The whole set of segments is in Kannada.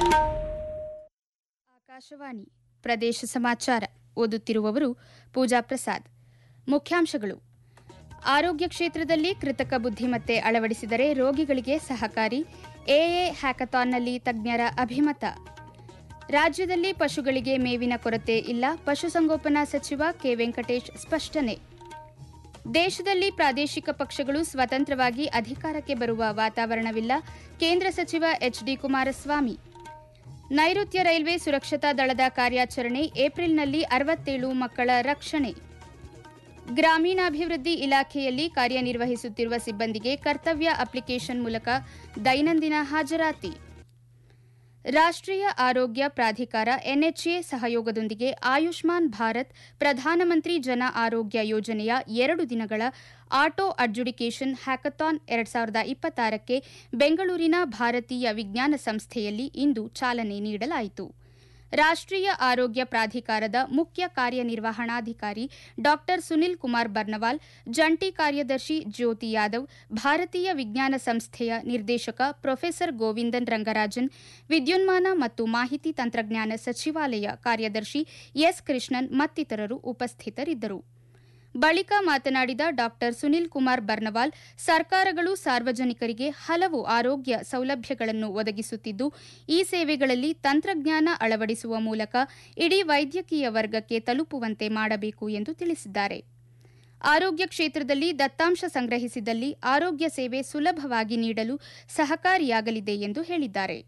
ಆಕಾಶವಾಣಿ ಪ್ರದೇಶ ಸಮಾಚಾರ ಓದುತ್ತಿರುವವರು ಪೂಜಾ ಪ್ರಸಾದ್ ಮುಖ್ಯಾಂಶಗಳು ಆರೋಗ್ಯ ಕ್ಷೇತ್ರದಲ್ಲಿ ಕೃತಕ ಬುದ್ಧಿಮತ್ತೆ ಅಳವಡಿಸಿದರೆ ರೋಗಿಗಳಿಗೆ ಸಹಕಾರಿ ಎಎ ಹ್ಯಾಕಥಾನ್ನಲ್ಲಿ ತಜ್ಞರ ಅಭಿಮತ ರಾಜ್ಯದಲ್ಲಿ ಪಶುಗಳಿಗೆ ಮೇವಿನ ಕೊರತೆ ಇಲ್ಲ ಪಶುಸಂಗೋಪನಾ ಸಚಿವ ಕೆ ವೆಂಕಟೇಶ್ ಸ್ಪಷ್ಟನೆ ದೇಶದಲ್ಲಿ ಪ್ರಾದೇಶಿಕ ಪಕ್ಷಗಳು ಸ್ವತಂತ್ರವಾಗಿ ಅಧಿಕಾರಕ್ಕೆ ಬರುವ ವಾತಾವರಣವಿಲ್ಲ ಕೇಂದ್ರ ಸಚಿವ ಎಚ್ಡಿ ಕುಮಾರಸ್ವಾಮಿ ನೈಋತ್ಯ ರೈಲ್ವೆ ಸುರಕ್ಷತಾ ದಳದ ಕಾರ್ಯಾಚರಣೆ ಏಪ್ರಿಲ್ನಲ್ಲಿ ಅರವತ್ತೇಳು ಮಕ್ಕಳ ರಕ್ಷಣೆ ಗ್ರಾಮೀಣಾಭಿವೃದ್ಧಿ ಇಲಾಖೆಯಲ್ಲಿ ಕಾರ್ಯನಿರ್ವಹಿಸುತ್ತಿರುವ ಸಿಬ್ಬಂದಿಗೆ ಕರ್ತವ್ಯ ಅಪ್ಲಿಕೇಶನ್ ಮೂಲಕ ದೈನಂದಿನ ಹಾಜರಾತಿ ರಾಷ್ಟ್ರೀಯ ಆರೋಗ್ಯ ಪ್ರಾಧಿಕಾರ ಎನ್ಎಚ್ಎ ಸಹಯೋಗದೊಂದಿಗೆ ಆಯುಷ್ಮಾನ್ ಭಾರತ್ ಪ್ರಧಾನಮಂತ್ರಿ ಜನ ಆರೋಗ್ಯ ಯೋಜನೆಯ ಎರಡು ದಿನಗಳ ಆಟೋ ಅಡ್ಜುಡಿಕೇಷನ್ ಹ್ಯಾಕಥಾನ್ ಎರಡ್ ಸಾವಿರದ ಇಪ್ಪತ್ತಾರಕ್ಕೆ ಬೆಂಗಳೂರಿನ ಭಾರತೀಯ ವಿಜ್ಞಾನ ಸಂಸ್ಥೆಯಲ್ಲಿ ಇಂದು ಚಾಲನೆ ನೀಡಲಾಯಿತು ರಾಷ್ಟ್ರೀಯ ಆರೋಗ್ಯ ಪ್ರಾಧಿಕಾರದ ಮುಖ್ಯ ಕಾರ್ಯನಿರ್ವಹಣಾಧಿಕಾರಿ ಡಾ ಸುನಿಲ್ ಕುಮಾರ್ ಬರ್ನವಾಲ್ ಜಂಟಿ ಕಾರ್ಯದರ್ಶಿ ಜ್ಯೋತಿ ಯಾದವ್ ಭಾರತೀಯ ವಿಜ್ಞಾನ ಸಂಸ್ಥೆಯ ನಿರ್ದೇಶಕ ಪ್ರೊಫೆಸರ್ ಗೋವಿಂದನ್ ರಂಗರಾಜನ್ ವಿದ್ಯುನ್ಮಾನ ಮತ್ತು ಮಾಹಿತಿ ತಂತ್ರಜ್ಞಾನ ಸಚಿವಾಲಯ ಕಾರ್ಯದರ್ಶಿ ಎಸ್ ಕೃಷ್ಣನ್ ಮತ್ತಿತರರು ಉಪಸ್ಥಿತರಿದ್ದರು ಬಳಿಕ ಮಾತನಾಡಿದ ಡಾ ಸುನಿಲ್ ಕುಮಾರ್ ಬರ್ನವಾಲ್ ಸರ್ಕಾರಗಳು ಸಾರ್ವಜನಿಕರಿಗೆ ಹಲವು ಆರೋಗ್ಯ ಸೌಲಭ್ಯಗಳನ್ನು ಒದಗಿಸುತ್ತಿದ್ದು ಈ ಸೇವೆಗಳಲ್ಲಿ ತಂತ್ರಜ್ಞಾನ ಅಳವಡಿಸುವ ಮೂಲಕ ಇಡೀ ವೈದ್ಯಕೀಯ ವರ್ಗಕ್ಕೆ ತಲುಪುವಂತೆ ಮಾಡಬೇಕು ಎಂದು ತಿಳಿಸಿದ್ದಾರೆ ಆರೋಗ್ಯ ಕ್ಷೇತ್ರದಲ್ಲಿ ದತ್ತಾಂಶ ಸಂಗ್ರಹಿಸಿದಲ್ಲಿ ಆರೋಗ್ಯ ಸೇವೆ ಸುಲಭವಾಗಿ ನೀಡಲು ಸಹಕಾರಿಯಾಗಲಿದೆ ಎಂದು ಹೇಳಿದ್ದಾರೆ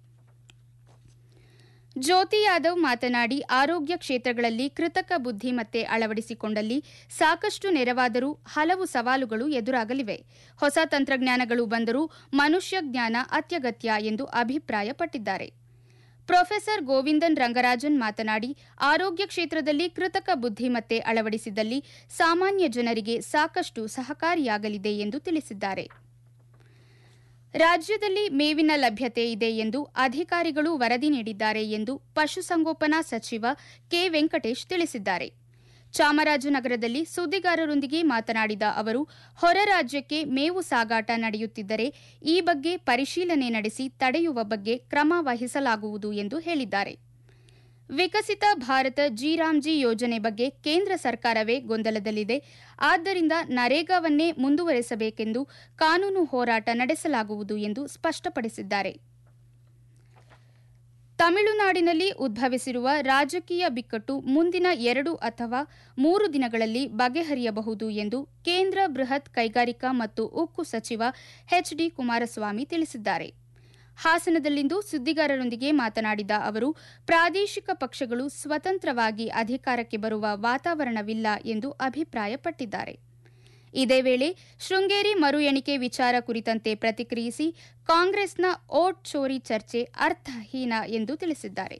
ಜ್ಯೋತಿ ಯಾದವ್ ಮಾತನಾಡಿ ಆರೋಗ್ಯ ಕ್ಷೇತ್ರಗಳಲ್ಲಿ ಕೃತಕ ಬುದ್ಧಿಮತ್ತೆ ಅಳವಡಿಸಿಕೊಂಡಲ್ಲಿ ಸಾಕಷ್ಟು ನೆರವಾದರೂ ಹಲವು ಸವಾಲುಗಳು ಎದುರಾಗಲಿವೆ ಹೊಸ ತಂತ್ರಜ್ಞಾನಗಳು ಬಂದರೂ ಮನುಷ್ಯ ಜ್ಞಾನ ಅತ್ಯಗತ್ಯ ಎಂದು ಅಭಿಪ್ರಾಯಪಟ್ಟಿದ್ದಾರೆ ಪ್ರೊಫೆಸರ್ ಗೋವಿಂದನ್ ರಂಗರಾಜನ್ ಮಾತನಾಡಿ ಆರೋಗ್ಯ ಕ್ಷೇತ್ರದಲ್ಲಿ ಕೃತಕ ಬುದ್ಧಿಮತ್ತೆ ಅಳವಡಿಸಿದಲ್ಲಿ ಸಾಮಾನ್ಯ ಜನರಿಗೆ ಸಾಕಷ್ಟು ಸಹಕಾರಿಯಾಗಲಿದೆ ಎಂದು ತಿಳಿಸಿದ್ದಾರೆ ರಾಜ್ಯದಲ್ಲಿ ಮೇವಿನ ಲಭ್ಯತೆ ಇದೆ ಎಂದು ಅಧಿಕಾರಿಗಳು ವರದಿ ನೀಡಿದ್ದಾರೆ ಎಂದು ಪಶುಸಂಗೋಪನಾ ಸಚಿವ ಕೆ ವೆಂಕಟೇಶ್ ತಿಳಿಸಿದ್ದಾರೆ ಚಾಮರಾಜನಗರದಲ್ಲಿ ಸುದ್ದಿಗಾರರೊಂದಿಗೆ ಮಾತನಾಡಿದ ಅವರು ಹೊರ ರಾಜ್ಯಕ್ಕೆ ಮೇವು ಸಾಗಾಟ ನಡೆಯುತ್ತಿದ್ದರೆ ಈ ಬಗ್ಗೆ ಪರಿಶೀಲನೆ ನಡೆಸಿ ತಡೆಯುವ ಬಗ್ಗೆ ಕ್ರಮ ವಹಿಸಲಾಗುವುದು ಎಂದು ಹೇಳಿದ್ದಾರೆ ವಿಕಸಿತ ಭಾರತ ಜಿರಾಮ್ಜಿ ಯೋಜನೆ ಬಗ್ಗೆ ಕೇಂದ್ರ ಸರ್ಕಾರವೇ ಗೊಂದಲದಲ್ಲಿದೆ ಆದ್ದರಿಂದ ನರೇಗಾವನ್ನೇ ಮುಂದುವರೆಸಬೇಕೆಂದು ಕಾನೂನು ಹೋರಾಟ ನಡೆಸಲಾಗುವುದು ಎಂದು ಸ್ಪಷ್ಟಪಡಿಸಿದ್ದಾರೆ ತಮಿಳುನಾಡಿನಲ್ಲಿ ಉದ್ಭವಿಸಿರುವ ರಾಜಕೀಯ ಬಿಕ್ಕಟ್ಟು ಮುಂದಿನ ಎರಡು ಅಥವಾ ಮೂರು ದಿನಗಳಲ್ಲಿ ಬಗೆಹರಿಯಬಹುದು ಎಂದು ಕೇಂದ್ರ ಬೃಹತ್ ಕೈಗಾರಿಕಾ ಮತ್ತು ಉಕ್ಕು ಸಚಿವ ಎಚ್ಡಿ ಕುಮಾರಸ್ವಾಮಿ ತಿಳಿಸಿದ್ದಾರೆ ಹಾಸನದಲ್ಲಿಂದು ಸುದ್ದಿಗಾರರೊಂದಿಗೆ ಮಾತನಾಡಿದ ಅವರು ಪ್ರಾದೇಶಿಕ ಪಕ್ಷಗಳು ಸ್ವತಂತ್ರವಾಗಿ ಅಧಿಕಾರಕ್ಕೆ ಬರುವ ವಾತಾವರಣವಿಲ್ಲ ಎಂದು ಅಭಿಪ್ರಾಯಪಟ್ಟಿದ್ದಾರೆ ಇದೇ ವೇಳೆ ಶೃಂಗೇರಿ ಮರು ಎಣಿಕೆ ವಿಚಾರ ಕುರಿತಂತೆ ಪ್ರತಿಕ್ರಿಯಿಸಿ ಕಾಂಗ್ರೆಸ್ನ ಓಟ್ ಚೋರಿ ಚರ್ಚೆ ಅರ್ಥಹೀನ ಎಂದು ತಿಳಿಸಿದ್ದಾರೆ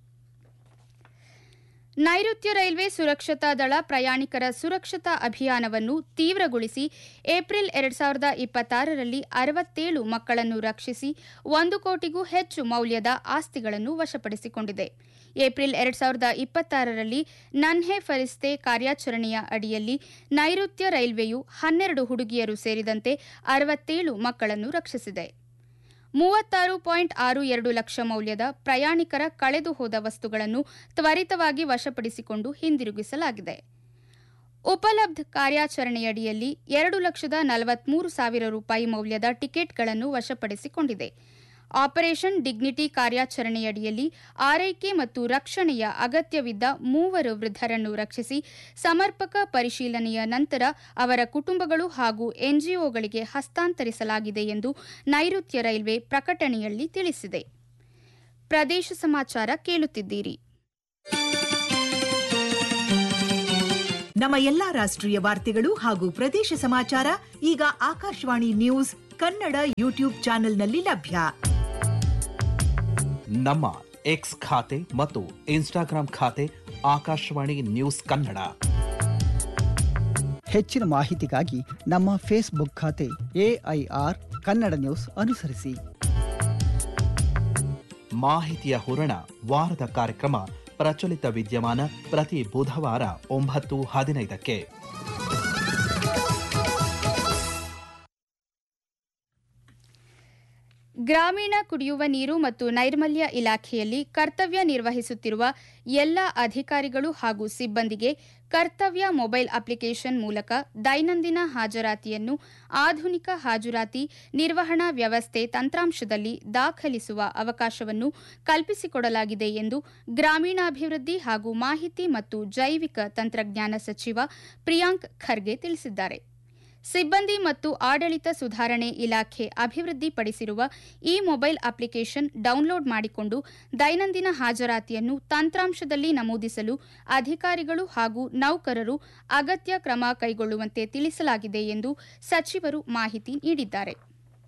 ನೈಋತ್ಯ ರೈಲ್ವೆ ಸುರಕ್ಷತಾ ದಳ ಪ್ರಯಾಣಿಕರ ಸುರಕ್ಷತಾ ಅಭಿಯಾನವನ್ನು ತೀವ್ರಗೊಳಿಸಿ ಏಪ್ರಿಲ್ ಎರಡ್ ಸಾವಿರದ ಇಪ್ಪತ್ತಾರರಲ್ಲಿ ಅರವತ್ತೇಳು ಮಕ್ಕಳನ್ನು ರಕ್ಷಿಸಿ ಒಂದು ಕೋಟಿಗೂ ಹೆಚ್ಚು ಮೌಲ್ಯದ ಆಸ್ತಿಗಳನ್ನು ವಶಪಡಿಸಿಕೊಂಡಿದೆ ಏಪ್ರಿಲ್ ಎರಡ್ ಸಾವಿರದ ಇಪ್ಪತ್ತಾರರಲ್ಲಿ ನನ್ಹೆ ಫರಿಸ್ತೆ ಕಾರ್ಯಾಚರಣೆಯ ಅಡಿಯಲ್ಲಿ ನೈಋತ್ಯ ರೈಲ್ವೆಯು ಹನ್ನೆರಡು ಹುಡುಗಿಯರು ಸೇರಿದಂತೆ ಅರವತ್ತೇಳು ಮಕ್ಕಳನ್ನು ರಕ್ಷಿಸಿದೆ ಮೂವತ್ತಾರು ಪಾಯಿಂಟ್ ಆರು ಎರಡು ಲಕ್ಷ ಮೌಲ್ಯದ ಪ್ರಯಾಣಿಕರ ಕಳೆದು ಹೋದ ವಸ್ತುಗಳನ್ನು ತ್ವರಿತವಾಗಿ ವಶಪಡಿಸಿಕೊಂಡು ಹಿಂದಿರುಗಿಸಲಾಗಿದೆ ಉಪಲಬ್ಧ ಕಾರ್ಯಾಚರಣೆಯಡಿಯಲ್ಲಿ ಎರಡು ಲಕ್ಷದ ನಲವತ್ಮೂರು ಸಾವಿರ ರೂಪಾಯಿ ಮೌಲ್ಯದ ಟಿಕೆಟ್ಗಳನ್ನು ವಶಪಡಿಸಿಕೊಂಡಿದೆ ಆಪರೇಷನ್ ಡಿಗ್ನಿಟಿ ಕಾರ್ಯಾಚರಣೆಯಡಿಯಲ್ಲಿ ಆರೈಕೆ ಮತ್ತು ರಕ್ಷಣೆಯ ಅಗತ್ಯವಿದ್ದ ಮೂವರು ವೃದ್ಧರನ್ನು ರಕ್ಷಿಸಿ ಸಮರ್ಪಕ ಪರಿಶೀಲನೆಯ ನಂತರ ಅವರ ಕುಟುಂಬಗಳು ಹಾಗೂ ಎನ್ಜಿಒಗಳಿಗೆ ಹಸ್ತಾಂತರಿಸಲಾಗಿದೆ ಎಂದು ನೈಋತ್ಯ ರೈಲ್ವೆ ಪ್ರಕಟಣೆಯಲ್ಲಿ ತಿಳಿಸಿದೆ ಪ್ರದೇಶ ಸಮಾಚಾರ ಕೇಳುತ್ತಿದ್ದೀರಿ ನಮ್ಮ ಎಲ್ಲಾ ರಾಷ್ಟ್ರೀಯ ವಾರ್ತೆಗಳು ಹಾಗೂ ಪ್ರದೇಶ ಸಮಾಚಾರ ಈಗ ಆಕಾಶವಾಣಿ ನ್ಯೂಸ್ ಕನ್ನಡ ಯೂಟ್ಯೂಬ್ ಚಾನೆಲ್ನಲ್ಲಿ ಲಭ್ಯ ನಮ್ಮ ಎಕ್ಸ್ ಖಾತೆ ಮತ್ತು ಇನ್ಸ್ಟಾಗ್ರಾಂ ಖಾತೆ ಆಕಾಶವಾಣಿ ನ್ಯೂಸ್ ಕನ್ನಡ ಹೆಚ್ಚಿನ ಮಾಹಿತಿಗಾಗಿ ನಮ್ಮ ಫೇಸ್ಬುಕ್ ಖಾತೆ ಎಐಆರ್ ಕನ್ನಡ ನ್ಯೂಸ್ ಅನುಸರಿಸಿ ಮಾಹಿತಿಯ ಹೂರಣ ವಾರದ ಕಾರ್ಯಕ್ರಮ ಪ್ರಚಲಿತ ವಿದ್ಯಮಾನ ಪ್ರತಿ ಬುಧವಾರ ಒಂಬತ್ತು ಹದಿನೈದಕ್ಕೆ ಗ್ರಾಮೀಣ ಕುಡಿಯುವ ನೀರು ಮತ್ತು ನೈರ್ಮಲ್ಯ ಇಲಾಖೆಯಲ್ಲಿ ಕರ್ತವ್ಯ ನಿರ್ವಹಿಸುತ್ತಿರುವ ಎಲ್ಲ ಅಧಿಕಾರಿಗಳು ಹಾಗೂ ಸಿಬ್ಬಂದಿಗೆ ಕರ್ತವ್ಯ ಮೊಬೈಲ್ ಅಪ್ಲಿಕೇಶನ್ ಮೂಲಕ ದೈನಂದಿನ ಹಾಜರಾತಿಯನ್ನು ಆಧುನಿಕ ಹಾಜರಾತಿ ನಿರ್ವಹಣಾ ವ್ಯವಸ್ಥೆ ತಂತ್ರಾಂಶದಲ್ಲಿ ದಾಖಲಿಸುವ ಅವಕಾಶವನ್ನು ಕಲ್ಪಿಸಿಕೊಡಲಾಗಿದೆ ಎಂದು ಗ್ರಾಮೀಣಾಭಿವೃದ್ಧಿ ಹಾಗೂ ಮಾಹಿತಿ ಮತ್ತು ಜೈವಿಕ ತಂತ್ರಜ್ಞಾನ ಸಚಿವ ಪ್ರಿಯಾಂಕ್ ಖರ್ಗೆ ತಿಳಿಸಿದ್ದಾರೆ ಸಿಬ್ಬಂದಿ ಮತ್ತು ಆಡಳಿತ ಸುಧಾರಣೆ ಇಲಾಖೆ ಅಭಿವೃದ್ಧಿಪಡಿಸಿರುವ ಈ ಮೊಬೈಲ್ ಅಪ್ಲಿಕೇಶನ್ ಡೌನ್ಲೋಡ್ ಮಾಡಿಕೊಂಡು ದೈನಂದಿನ ಹಾಜರಾತಿಯನ್ನು ತಂತ್ರಾಂಶದಲ್ಲಿ ನಮೂದಿಸಲು ಅಧಿಕಾರಿಗಳು ಹಾಗೂ ನೌಕರರು ಅಗತ್ಯ ಕ್ರಮ ಕೈಗೊಳ್ಳುವಂತೆ ತಿಳಿಸಲಾಗಿದೆ ಎಂದು ಸಚಿವರು ಮಾಹಿತಿ ನೀಡಿದ್ದಾರೆ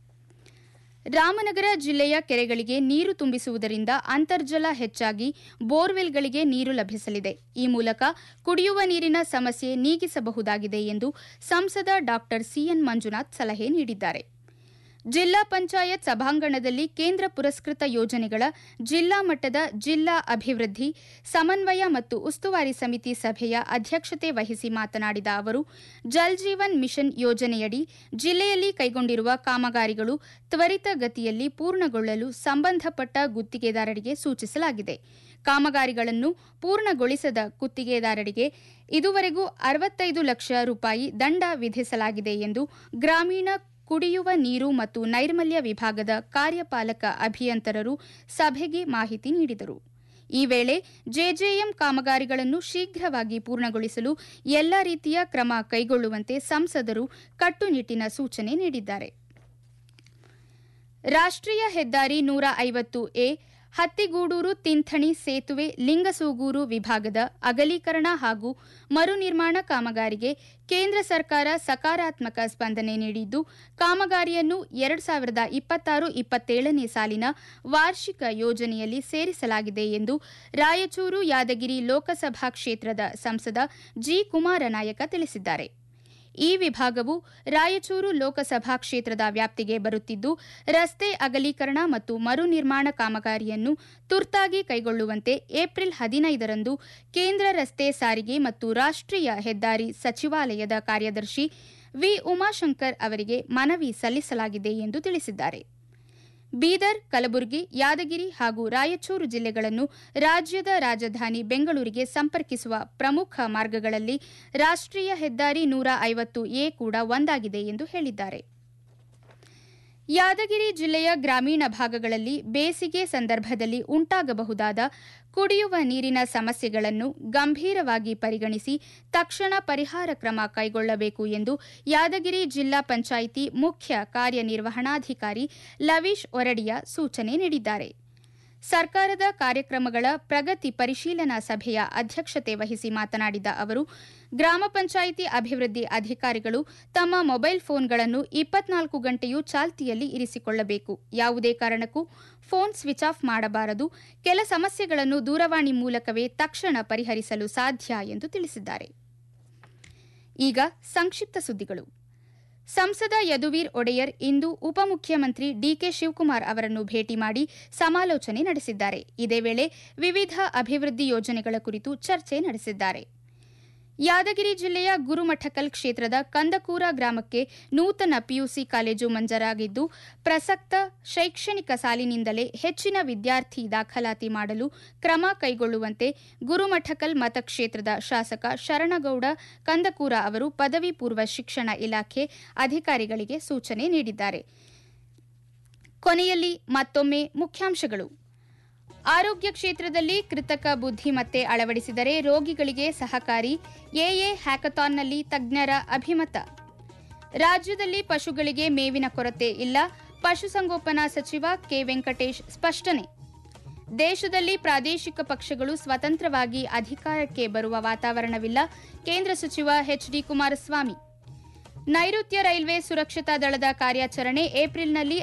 ರಾಮನಗರ ಜಿಲ್ಲೆಯ ಕೆರೆಗಳಿಗೆ ನೀರು ತುಂಬಿಸುವುದರಿಂದ ಅಂತರ್ಜಲ ಹೆಚ್ಚಾಗಿ ಬೋರ್ವೆಲ್ಗಳಿಗೆ ನೀರು ಲಭಿಸಲಿದೆ ಈ ಮೂಲಕ ಕುಡಿಯುವ ನೀರಿನ ಸಮಸ್ಯೆ ನೀಗಿಸಬಹುದಾಗಿದೆ ಎಂದು ಸಂಸದ ಡಾ ಸಿಎನ್ ಮಂಜುನಾಥ್ ಸಲಹೆ ನೀಡಿದ್ದಾರೆ ಜಿಲ್ಲಾ ಪಂಚಾಯತ್ ಸಭಾಂಗಣದಲ್ಲಿ ಕೇಂದ್ರ ಪುರಸ್ಕೃತ ಯೋಜನೆಗಳ ಜಿಲ್ಲಾ ಮಟ್ಟದ ಜಿಲ್ಲಾ ಅಭಿವೃದ್ಧಿ ಸಮನ್ವಯ ಮತ್ತು ಉಸ್ತುವಾರಿ ಸಮಿತಿ ಸಭೆಯ ಅಧ್ಯಕ್ಷತೆ ವಹಿಸಿ ಮಾತನಾಡಿದ ಅವರು ಜಲ್ ಜೀವನ್ ಮಿಷನ್ ಯೋಜನೆಯಡಿ ಜಿಲ್ಲೆಯಲ್ಲಿ ಕೈಗೊಂಡಿರುವ ಕಾಮಗಾರಿಗಳು ತ್ವರಿತಗತಿಯಲ್ಲಿ ಪೂರ್ಣಗೊಳ್ಳಲು ಸಂಬಂಧಪಟ್ಟ ಗುತ್ತಿಗೆದಾರರಿಗೆ ಸೂಚಿಸಲಾಗಿದೆ ಕಾಮಗಾರಿಗಳನ್ನು ಪೂರ್ಣಗೊಳಿಸದ ಗುತ್ತಿಗೆದಾರರಿಗೆ ಇದುವರೆಗೂ ಅರವತ್ತೈದು ಲಕ್ಷ ರೂಪಾಯಿ ದಂಡ ವಿಧಿಸಲಾಗಿದೆ ಎಂದು ಗ್ರಾಮೀಣ ಕುಡಿಯುವ ನೀರು ಮತ್ತು ನೈರ್ಮಲ್ಯ ವಿಭಾಗದ ಕಾರ್ಯಪಾಲಕ ಅಭಿಯಂತರರು ಸಭೆಗೆ ಮಾಹಿತಿ ನೀಡಿದರು ಈ ವೇಳೆ ಜೆಜೆಎಂ ಕಾಮಗಾರಿಗಳನ್ನು ಶೀಘ್ರವಾಗಿ ಪೂರ್ಣಗೊಳಿಸಲು ಎಲ್ಲ ರೀತಿಯ ಕ್ರಮ ಕೈಗೊಳ್ಳುವಂತೆ ಸಂಸದರು ಕಟ್ಟುನಿಟ್ಟಿನ ಸೂಚನೆ ನೀಡಿದ್ದಾರೆ ರಾಷ್ಟ್ರೀಯ ಹೆದ್ದಾರಿ ನೂರ ಐವತ್ತು ಎ ಹತ್ತಿಗೂಡೂರು ತಿಂಥಣಿ ಸೇತುವೆ ಲಿಂಗಸೂಗೂರು ವಿಭಾಗದ ಅಗಲೀಕರಣ ಹಾಗೂ ಮರು ನಿರ್ಮಾಣ ಕಾಮಗಾರಿಗೆ ಕೇಂದ್ರ ಸರ್ಕಾರ ಸಕಾರಾತ್ಮಕ ಸ್ಪಂದನೆ ನೀಡಿದ್ದು ಕಾಮಗಾರಿಯನ್ನು ಎರಡು ಸಾವಿರದ ಇಪ್ಪತ್ತಾರು ಇಪ್ಪತ್ತೇಳನೇ ಸಾಲಿನ ವಾರ್ಷಿಕ ಯೋಜನೆಯಲ್ಲಿ ಸೇರಿಸಲಾಗಿದೆ ಎಂದು ರಾಯಚೂರು ಯಾದಗಿರಿ ಲೋಕಸಭಾ ಕ್ಷೇತ್ರದ ಸಂಸದ ಜಿ ಕುಮಾರನಾಯಕ ತಿಳಿಸಿದ್ದಾರೆ ಈ ವಿಭಾಗವು ರಾಯಚೂರು ಲೋಕಸಭಾ ಕ್ಷೇತ್ರದ ವ್ಯಾಪ್ತಿಗೆ ಬರುತ್ತಿದ್ದು ರಸ್ತೆ ಅಗಲೀಕರಣ ಮತ್ತು ಮರು ನಿರ್ಮಾಣ ಕಾಮಗಾರಿಯನ್ನು ತುರ್ತಾಗಿ ಕೈಗೊಳ್ಳುವಂತೆ ಏಪ್ರಿಲ್ ಹದಿನೈದರಂದು ಕೇಂದ್ರ ರಸ್ತೆ ಸಾರಿಗೆ ಮತ್ತು ರಾಷ್ಟ್ರೀಯ ಹೆದ್ದಾರಿ ಸಚಿವಾಲಯದ ಕಾರ್ಯದರ್ಶಿ ವಿ ಉಮಾಶಂಕರ್ ಅವರಿಗೆ ಮನವಿ ಸಲ್ಲಿಸಲಾಗಿದೆ ಎಂದು ತಿಳಿಸಿದ್ದಾರೆ ಬೀದರ್ ಕಲಬುರಗಿ ಯಾದಗಿರಿ ಹಾಗೂ ರಾಯಚೂರು ಜಿಲ್ಲೆಗಳನ್ನು ರಾಜ್ಯದ ರಾಜಧಾನಿ ಬೆಂಗಳೂರಿಗೆ ಸಂಪರ್ಕಿಸುವ ಪ್ರಮುಖ ಮಾರ್ಗಗಳಲ್ಲಿ ರಾಷ್ಟ್ರೀಯ ಹೆದ್ದಾರಿ ನೂರ ಐವತ್ತು ಎ ಕೂಡ ಒಂದಾಗಿದೆ ಎಂದು ಹೇಳಿದ್ದಾರೆ ಯಾದಗಿರಿ ಜಿಲ್ಲೆಯ ಗ್ರಾಮೀಣ ಭಾಗಗಳಲ್ಲಿ ಬೇಸಿಗೆ ಸಂದರ್ಭದಲ್ಲಿ ಉಂಟಾಗಬಹುದಾದ ಕುಡಿಯುವ ನೀರಿನ ಸಮಸ್ಯೆಗಳನ್ನು ಗಂಭೀರವಾಗಿ ಪರಿಗಣಿಸಿ ತಕ್ಷಣ ಪರಿಹಾರ ಕ್ರಮ ಕೈಗೊಳ್ಳಬೇಕು ಎಂದು ಯಾದಗಿರಿ ಜಿಲ್ಲಾ ಪಂಚಾಯಿತಿ ಮುಖ್ಯ ಕಾರ್ಯನಿರ್ವಹಣಾಧಿಕಾರಿ ಲವೀಶ್ ಒರಡಿಯ ಸೂಚನೆ ನೀಡಿದ್ದಾರೆ ಸರ್ಕಾರದ ಕಾರ್ಯಕ್ರಮಗಳ ಪ್ರಗತಿ ಪರಿಶೀಲನಾ ಸಭೆಯ ಅಧ್ಯಕ್ಷತೆ ವಹಿಸಿ ಮಾತನಾಡಿದ ಅವರು ಗ್ರಾಮ ಪಂಚಾಯಿತಿ ಅಭಿವೃದ್ಧಿ ಅಧಿಕಾರಿಗಳು ತಮ್ಮ ಮೊಬೈಲ್ ಫೋನ್ಗಳನ್ನು ಇಪ್ಪತ್ನಾಲ್ಕು ಗಂಟೆಯೂ ಚಾಲ್ತಿಯಲ್ಲಿ ಇರಿಸಿಕೊಳ್ಳಬೇಕು ಯಾವುದೇ ಕಾರಣಕ್ಕೂ ಫೋನ್ ಸ್ವಿಚ್ ಆಫ್ ಮಾಡಬಾರದು ಕೆಲ ಸಮಸ್ಯೆಗಳನ್ನು ದೂರವಾಣಿ ಮೂಲಕವೇ ತಕ್ಷಣ ಪರಿಹರಿಸಲು ಸಾಧ್ಯ ಎಂದು ತಿಳಿಸಿದ್ದಾರೆ ಈಗ ಸಂಕ್ಷಿಪ್ತ ಸುದ್ದಿಗಳು ಸಂಸದ ಯದುವೀರ್ ಒಡೆಯರ್ ಇಂದು ಉಪಮುಖ್ಯಮಂತ್ರಿ ಡಿಕೆ ಶಿವಕುಮಾರ್ ಅವರನ್ನು ಭೇಟಿ ಮಾಡಿ ಸಮಾಲೋಚನೆ ನಡೆಸಿದ್ದಾರೆ ಇದೇ ವೇಳೆ ವಿವಿಧ ಅಭಿವೃದ್ಧಿ ಯೋಜನೆಗಳ ಕುರಿತು ಚರ್ಚೆ ನಡೆಸಿದ್ದಾರೆ ಯಾದಗಿರಿ ಜಿಲ್ಲೆಯ ಗುರುಮಠಕಲ್ ಕ್ಷೇತ್ರದ ಕಂದಕೂರ ಗ್ರಾಮಕ್ಕೆ ನೂತನ ಪಿಯುಸಿ ಕಾಲೇಜು ಮಂಜೂರಾಗಿದ್ದು ಪ್ರಸಕ್ತ ಶೈಕ್ಷಣಿಕ ಸಾಲಿನಿಂದಲೇ ಹೆಚ್ಚಿನ ವಿದ್ಯಾರ್ಥಿ ದಾಖಲಾತಿ ಮಾಡಲು ಕ್ರಮ ಕೈಗೊಳ್ಳುವಂತೆ ಗುರುಮಠಕಲ್ ಮತಕ್ಷೇತ್ರದ ಶಾಸಕ ಶರಣಗೌಡ ಕಂದಕೂರ ಅವರು ಪದವಿ ಪೂರ್ವ ಶಿಕ್ಷಣ ಇಲಾಖೆ ಅಧಿಕಾರಿಗಳಿಗೆ ಸೂಚನೆ ನೀಡಿದ್ದಾರೆ ಕೊನೆಯಲ್ಲಿ ಮತ್ತೊಮ್ಮೆ ಮುಖ್ಯಾಂಶಗಳು ಆರೋಗ್ಯ ಕ್ಷೇತ್ರದಲ್ಲಿ ಕೃತಕ ಬುದ್ಧಿಮತ್ತೆ ಅಳವಡಿಸಿದರೆ ರೋಗಿಗಳಿಗೆ ಸಹಕಾರಿ ಎಎ ಹ್ಯಾಕಥಾನ್ನಲ್ಲಿ ತಜ್ಞರ ಅಭಿಮತ ರಾಜ್ಯದಲ್ಲಿ ಪಶುಗಳಿಗೆ ಮೇವಿನ ಕೊರತೆ ಇಲ್ಲ ಪಶುಸಂಗೋಪನಾ ಸಚಿವ ಕೆ ವೆಂಕಟೇಶ್ ಸ್ಪಷ್ಟನೆ ದೇಶದಲ್ಲಿ ಪ್ರಾದೇಶಿಕ ಪಕ್ಷಗಳು ಸ್ವತಂತ್ರವಾಗಿ ಅಧಿಕಾರಕ್ಕೆ ಬರುವ ವಾತಾವರಣವಿಲ್ಲ ಕೇಂದ್ರ ಸಚಿವ ಎಚ್ಡಿ ಕುಮಾರಸ್ವಾಮಿ ನೈಋತ್ಯ ರೈಲ್ವೆ ಸುರಕ್ಷತಾ ದಳದ ಕಾರ್ಯಾಚರಣೆ ಏಪ್ರಿಲ್ನಲ್ಲಿ